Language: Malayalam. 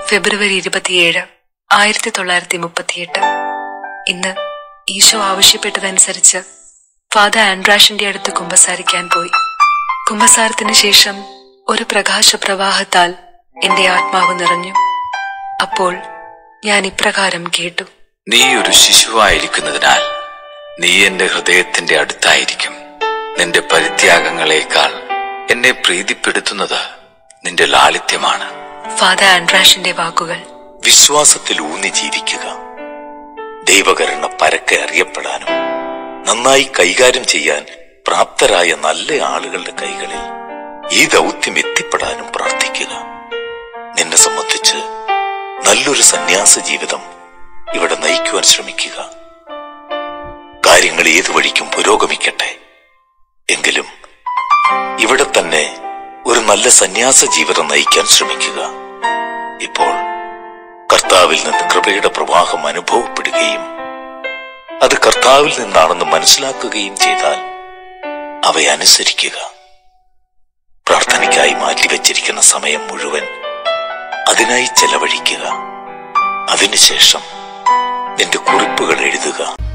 ഫെബ്രുവരി ഇരുപത്തിയേഴ് ആയിരത്തി തൊള്ളായിരത്തി മുപ്പത്തിയെട്ട് ഇന്ന് ഈശോ ആവശ്യപ്പെട്ടതനുസരിച്ച് ഫാദർ ആൻഡ്രാഷിന്റെ അടുത്ത് കുമ്പസാരിക്കാൻ പോയി കുമ്പസാരത്തിന് ശേഷം ഒരു പ്രകാശപ്രവാഹത്താൽ എന്റെ ആത്മാവ് നിറഞ്ഞു അപ്പോൾ ഞാൻ ഇപ്രകാരം കേട്ടു നീ ഒരു ശിശുവായിരിക്കുന്നതിനാൽ നീ എന്റെ ഹൃദയത്തിന്റെ അടുത്തായിരിക്കും നിന്റെ പരിത്യാഗങ്ങളെക്കാൾ എന്നെ പ്രീതിപ്പെടുത്തുന്നത് നിന്റെ ലാളിത്യമാണ് ഫാദർ ആൻഡ്രാഷിന്റെ വാക്കുകൾ വിശ്വാസത്തിൽ ഊന്നി ജീവിക്കുക ദൈവകരുണ പരക്കെ അറിയപ്പെടാനും നന്നായി കൈകാര്യം ചെയ്യാൻ പ്രാപ്തരായ നല്ല ആളുകളുടെ കൈകളിൽ ഈ ദൗത്യം എത്തിപ്പെടാനും പ്രാർത്ഥിക്കുക നിന്നെ സംബന്ധിച്ച് നല്ലൊരു സന്യാസ ജീവിതം ഇവിടെ നയിക്കുവാൻ ശ്രമിക്കുക കാര്യങ്ങൾ ഏതു വഴിക്കും പുരോഗമിക്കട്ടെ എങ്കിലും ഇവിടെ തന്നെ ഒരു നല്ല സന്യാസ ജീവിതം നയിക്കാൻ ശ്രമിക്കുക ഇപ്പോൾ കർത്താവിൽ നിന്ന് കൃപയുടെ പ്രവാഹം അനുഭവപ്പെടുകയും അത് കർത്താവിൽ നിന്നാണെന്ന് മനസ്സിലാക്കുകയും ചെയ്താൽ അവയനുസരിക്കുക പ്രാർത്ഥനയ്ക്കായി മാറ്റിവെച്ചിരിക്കുന്ന സമയം മുഴുവൻ അതിനായി ചെലവഴിക്കുക അതിനുശേഷം നിന്റെ കുറിപ്പുകൾ എഴുതുക